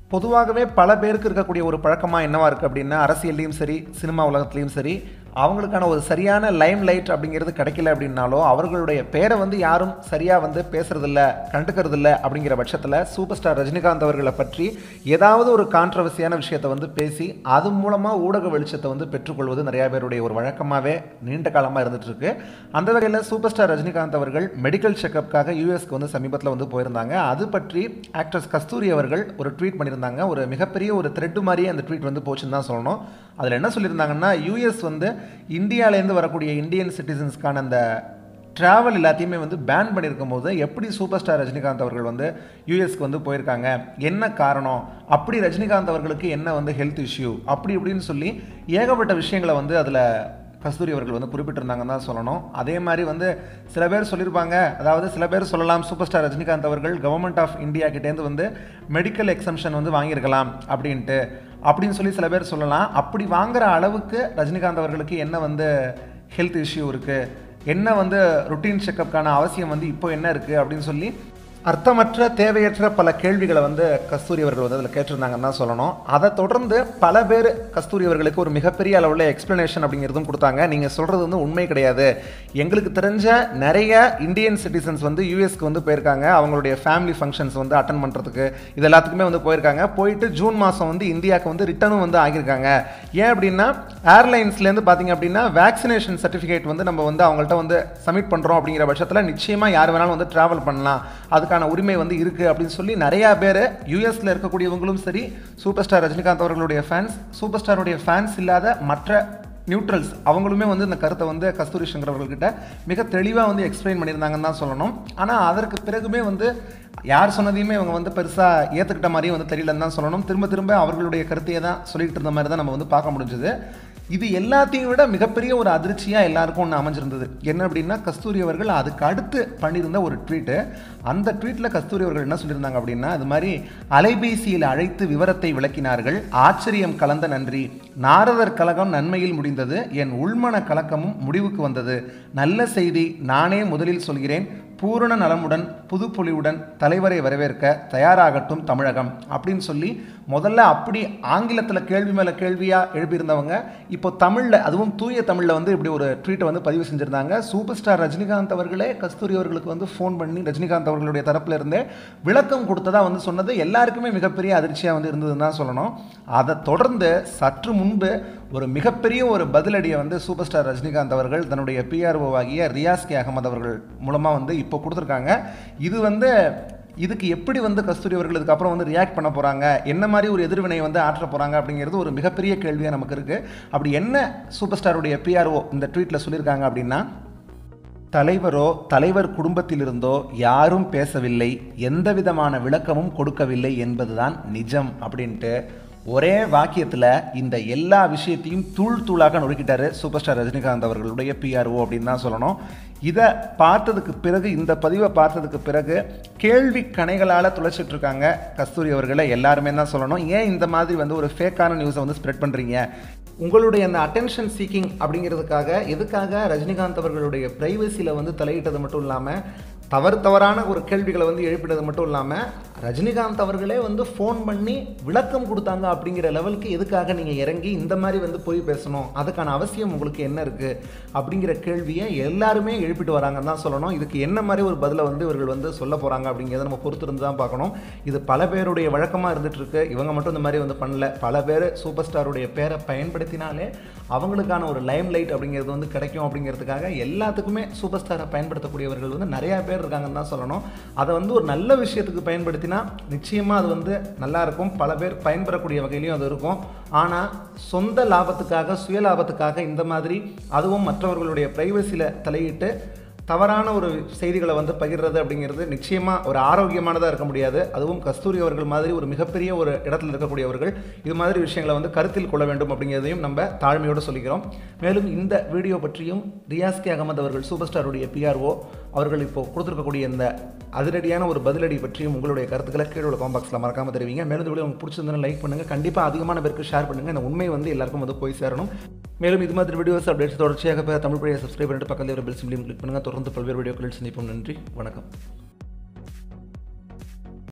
பொதுவாகவே பல பேருக்கு இருக்கக்கூடிய ஒரு பழக்கமாக என்னவா இருக்குது அப்படின்னா அரசியல்லையும் சரி சினிமா உலகத்துலேயும் சரி அவங்களுக்கான ஒரு சரியான லைம் லைட் அப்படிங்கிறது கிடைக்கல அப்படின்னாலோ அவர்களுடைய பேரை வந்து யாரும் சரியாக வந்து பேசுறதில்ல கண்டுக்கிறதில்ல அப்படிங்கிற பட்சத்தில் சூப்பர் ஸ்டார் ரஜினிகாந்த் அவர்களை பற்றி ஏதாவது ஒரு கான்ட்ரவர்சியான விஷயத்தை வந்து பேசி அது மூலமாக ஊடக வெளிச்சத்தை வந்து பெற்றுக்கொள்வது நிறையா பேருடைய ஒரு வழக்கமாகவே நீண்ட காலமாக இருந்துட்டு இருக்கு அந்த வகையில் சூப்பர் ஸ்டார் ரஜினிகாந்த் அவர்கள் மெடிக்கல் செக்கப்புக்காக யூஎஸ்க்கு வந்து சமீபத்தில் வந்து போயிருந்தாங்க அது பற்றி ஆக்ட்ரஸ் கஸ்தூரி அவர்கள் ஒரு ட்வீட் பண்ணியிருந்தாங்க ஒரு மிகப்பெரிய ஒரு த்ரெட் மாதிரியே அந்த ட்வீட் வந்து போச்சுன்னு தான் சொல்லணும் அதில் என்ன சொல்லியிருந்தாங்கன்னா யூஎஸ் வந்து இந்தியாவிலேருந்து வரக்கூடிய இந்தியன் சிட்டிசன்ஸ்க்கான அந்த ட்ராவல் எல்லாத்தையுமே வந்து பேன் பண்ணியிருக்கும் போது எப்படி சூப்பர் ஸ்டார் ரஜினிகாந்த் அவர்கள் வந்து யூஎஸ்க்கு வந்து போயிருக்காங்க என்ன காரணம் அப்படி ரஜினிகாந்த் அவர்களுக்கு என்ன வந்து ஹெல்த் இஷ்யூ அப்படி இப்படின்னு சொல்லி ஏகப்பட்ட விஷயங்களை வந்து அதில் கஸ்தூரி அவர்கள் வந்து குறிப்பிட்டிருந்தாங்கன்னு தான் சொல்லணும் அதே மாதிரி வந்து சில பேர் சொல்லியிருப்பாங்க அதாவது சில பேர் சொல்லலாம் சூப்பர் ஸ்டார் ரஜினிகாந்த் அவர்கள் கவர்மெண்ட் ஆஃப் இந்தியா கிட்டேருந்து வந்து மெடிக்கல் எக்ஸம்ஷன் வந்து வாங்கியிருக்கலாம் அப்படின்ட்டு அப்படின்னு சொல்லி சில பேர் சொல்லலாம் அப்படி வாங்குற அளவுக்கு ரஜினிகாந்த் அவர்களுக்கு என்ன வந்து ஹெல்த் இஷ்யூ இருக்குது என்ன வந்து ருட்டீன் செக்கப்க்கான அவசியம் வந்து இப்போ என்ன இருக்குது அப்படின்னு சொல்லி அர்த்தமற்ற தேவையற்ற பல கேள்விகளை வந்து கஸ்தூரி அவர்கள் வந்து அதில் கேட்டிருந்தாங்கன்னு தான் சொல்லணும் அதை தொடர்ந்து பல பேர் கஸ்தூரி அவர்களுக்கு ஒரு மிகப்பெரிய அளவில் எக்ஸ்ப்ளனேஷன் அப்படிங்கிறதும் கொடுத்தாங்க நீங்கள் சொல்கிறது வந்து உண்மை கிடையாது எங்களுக்கு தெரிஞ்ச நிறைய இந்தியன் சிட்டிசன்ஸ் வந்து யூஎஸ்க்கு வந்து போயிருக்காங்க அவங்களுடைய ஃபேமிலி ஃபங்க்ஷன்ஸ் வந்து அட்டன் பண்ணுறதுக்கு இது எல்லாத்துக்குமே வந்து போயிருக்காங்க போயிட்டு ஜூன் மாதம் வந்து இந்தியாவுக்கு வந்து ரிட்டர்னும் வந்து ஆகியிருக்காங்க ஏன் அப்படின்னா ஏர்லைன்ஸ்லேருந்து பார்த்தீங்க அப்படின்னா வேக்சினேஷன் சர்டிஃபிகேட் வந்து நம்ம வந்து அவங்கள்ட்ட வந்து சப்மிட் பண்ணுறோம் அப்படிங்கிற பட்சத்தில் நிச்சயமாக யார் வேணாலும் வந்து ட்ராவல் பண்ணலாம் அதுக்கான உரிமை வந்து இருக்குது அப்படின்னு சொல்லி நிறையா பேர் யூஎஸில் இருக்கக்கூடியவங்களும் சரி சூப்பர் ஸ்டார் ரஜினிகாந்த் அவர்களுடைய ஃபேன்ஸ் சூப்பர் ஸ்டாருடைய ஃபேன்ஸ் இல்லாத மற்ற நியூட்ரல்ஸ் அவங்களுமே வந்து இந்த கருத்தை வந்து கஸ்தூரி சங்கர் அவர்கள்கிட்ட மிக தெளிவாக வந்து எக்ஸ்பிளைன் பண்ணியிருந்தாங்கன்னு தான் சொல்லணும் ஆனால் அதற்கு பிறகுமே வந்து யார் சொன்னதையுமே இவங்க வந்து பெருசாக ஏற்றுக்கிட்ட மாதிரியும் வந்து தெரியலன்னு தான் சொல்லணும் திரும்ப திரும்ப அவர்களுடைய கருத்தையே தான் சொல்லிட்டு இருந்த மாதிரி தான் நம்ம வந்து பார்க்க முடிஞ்சது இது எல்லாத்தையும் விட மிகப்பெரிய ஒரு அதிர்ச்சியாக எல்லாருக்கும் ஒன்று அமைஞ்சிருந்தது என்ன அப்படின்னா கஸ்தூரி அவர்கள் அதுக்கு அடுத்து பண்ணியிருந்த ஒரு ட்வீட்டு அந்த ட்வீட்டில் கஸ்தூரி அவர்கள் என்ன சொல்லியிருந்தாங்க அப்படின்னா அது மாதிரி அலைபேசியில் அழைத்து விவரத்தை விளக்கினார்கள் ஆச்சரியம் கலந்த நன்றி நாரதர் கழகம் நன்மையில் முடிந்தது என் உள்மன கலக்கமும் முடிவுக்கு வந்தது நல்ல செய்தி நானே முதலில் சொல்கிறேன் பூரண நலமுடன் புதுப்பொலிவுடன் தலைவரை வரவேற்க தயாராகட்டும் தமிழகம் அப்படின்னு சொல்லி முதல்ல அப்படி ஆங்கிலத்தில் கேள்வி மேலே கேள்வியாக எழுப்பியிருந்தவங்க இப்போ தமிழில் அதுவும் தூய தமிழில் வந்து இப்படி ஒரு ட்வீட்டை வந்து பதிவு செஞ்சுருந்தாங்க சூப்பர் ஸ்டார் ரஜினிகாந்த் அவர்களே கஸ்தூரி அவர்களுக்கு வந்து ஃபோன் பண்ணி ரஜினிகாந்த் அவர்களுடைய தரப்புல இருந்தே விளக்கம் கொடுத்ததா வந்து சொன்னது எல்லாருக்குமே மிகப்பெரிய அதிர்ச்சியாக வந்து இருந்ததுன்னு தான் சொல்லணும் அதை தொடர்ந்து சற்று முன்பு ஒரு மிகப்பெரிய ஒரு பதிலடியை வந்து சூப்பர் ஸ்டார் ரஜினிகாந்த் அவர்கள் தன்னுடைய பிஆர்ஓ ஆகிய ரியாஸ் கே அகமது அவர்கள் மூலமாக வந்து இப்போ கொடுத்துருக்காங்க இது வந்து இதுக்கு எப்படி வந்து கஸ்தூரி அவர்கள் இதுக்கப்புறம் வந்து ரியாக்ட் பண்ண போகிறாங்க என்ன மாதிரி ஒரு எதிர்வினை வந்து ஆற்ற போகிறாங்க அப்படிங்கிறது ஒரு மிகப்பெரிய கேள்வியாக நமக்கு இருக்குது அப்படி என்ன சூப்பர் ஸ்டாருடைய பிஆர்ஓ இந்த ட்வீட்டில் சொல்லியிருக்காங்க அப்படின்னா தலைவரோ தலைவர் குடும்பத்திலிருந்தோ யாரும் பேசவில்லை எந்த விதமான விளக்கமும் கொடுக்கவில்லை என்பதுதான் நிஜம் அப்படின்ட்டு ஒரே வாக்கியத்தில் இந்த எல்லா விஷயத்தையும் தூள் தூளாக நொறுக்கிட்டாரு சூப்பர் ஸ்டார் ரஜினிகாந்த் அவர்களுடைய பிஆர்ஓ அப்படின்னு தான் சொல்லணும் இதை பார்த்ததுக்கு பிறகு இந்த பதிவை பார்த்ததுக்கு பிறகு கேள்வி கணைகளால் துளைச்சிட்டு இருக்காங்க கஸ்தூரி அவர்களை எல்லாருமே தான் சொல்லணும் ஏன் இந்த மாதிரி வந்து ஒரு ஃபேக்கான நியூஸை வந்து ஸ்ப்ரெட் பண்ணுறீங்க உங்களுடைய அந்த அட்டென்ஷன் சீக்கிங் அப்படிங்கிறதுக்காக எதுக்காக ரஜினிகாந்த் அவர்களுடைய ப்ரைவசியில் வந்து தலையிட்டது மட்டும் இல்லாமல் தவறு தவறான ஒரு கேள்விகளை வந்து எழுப்பினது மட்டும் இல்லாமல் ரஜினிகாந்த் அவர்களே வந்து ஃபோன் பண்ணி விளக்கம் கொடுத்தாங்க அப்படிங்கிற லெவலுக்கு எதுக்காக நீங்கள் இறங்கி இந்த மாதிரி வந்து போய் பேசணும் அதுக்கான அவசியம் உங்களுக்கு என்ன இருக்குது அப்படிங்கிற கேள்வியை எல்லாருமே எழுப்பிட்டு வராங்கன்னு தான் சொல்லணும் இதுக்கு என்ன மாதிரி ஒரு பதிலை வந்து இவர்கள் வந்து சொல்ல போகிறாங்க அப்படிங்கிறத நம்ம பொறுத்திருந்து தான் பார்க்கணும் இது பல பேருடைய வழக்கமாக இருந்துட்டு இருக்கு இவங்க மட்டும் இந்த மாதிரி வந்து பண்ணல பல பேர் சூப்பர் ஸ்டாருடைய பேரை பயன்படுத்தினாலே அவங்களுக்கான ஒரு லைம் லைட் அப்படிங்கிறது வந்து கிடைக்கும் அப்படிங்கிறதுக்காக எல்லாத்துக்குமே சூப்பர் ஸ்டாரை பயன்படுத்தக்கூடியவர்கள் வந்து நிறையா பேர் இருக்காங்கன்னு தான் சொல்லணும் அதை வந்து ஒரு நல்ல விஷயத்துக்கு பயன்படுத்தினா நிச்சயமாக அது வந்து நல்லா இருக்கும் பல பேர் பயன்பெறக்கூடிய வகையிலையும் அது இருக்கும் ஆனால் சொந்த லாபத்துக்காக சுய லாபத்துக்காக இந்த மாதிரி அதுவும் மற்றவர்களுடைய ப்ரைவசியில் தலையிட்டு தவறான ஒரு செய்திகளை வந்து பகிர்றது அப்படிங்கிறது நிச்சயமாக ஒரு ஆரோக்கியமானதாக இருக்க முடியாது அதுவும் கஸ்தூரி அவர்கள் மாதிரி ஒரு மிகப்பெரிய ஒரு இடத்துல இருக்கக்கூடியவர்கள் இது மாதிரி விஷயங்களை வந்து கருத்தில் கொள்ள வேண்டும் அப்படிங்கிறதையும் நம்ம தாழ்மையோடு சொல்லிக்கிறோம் மேலும் இந்த வீடியோ பற்றியும் ரியாஸ் கே அகமது அவர்கள் சூப்பர் ஸ்டாருடைய பிஆர்ஓ அவர்கள் இப்போ கொடுத்துருக்கக்கூடிய இந்த அதிரடியான ஒரு பதிலடி பற்றியும் உங்களுடைய கருத்துக்களை கீழே உள்ள காம்பாக்ஸில் மறக்காமல் தெரிவிங்க மேலும் இந்த வீடியோ உங்களுக்கு பிடிச்சிருந்தா லைக் பண்ணுங்கள் கண்டிப்பாக அதிகமான பேருக்கு ஷேர் பண்ணுங்கள் இந்த உண்மை வந்து எல்லாருக்கும் வந்து போய் சேரணும் மேலும் இது மாதிரி வீடியோஸ் அப்டேட்ஸ் தொடர்ச்சியாக பெற தமிழ் பழைய சப்ஸ்கிரைப் பண்ணிட்டு பக்கத்தில் ஒரு பெல் சிம்லையும் கிளிக் பண்ணுங்கள் தொடர்ந்து பல்வேறு வீடியோக்களில் சந்திப்போம் நன்றி வணக்கம்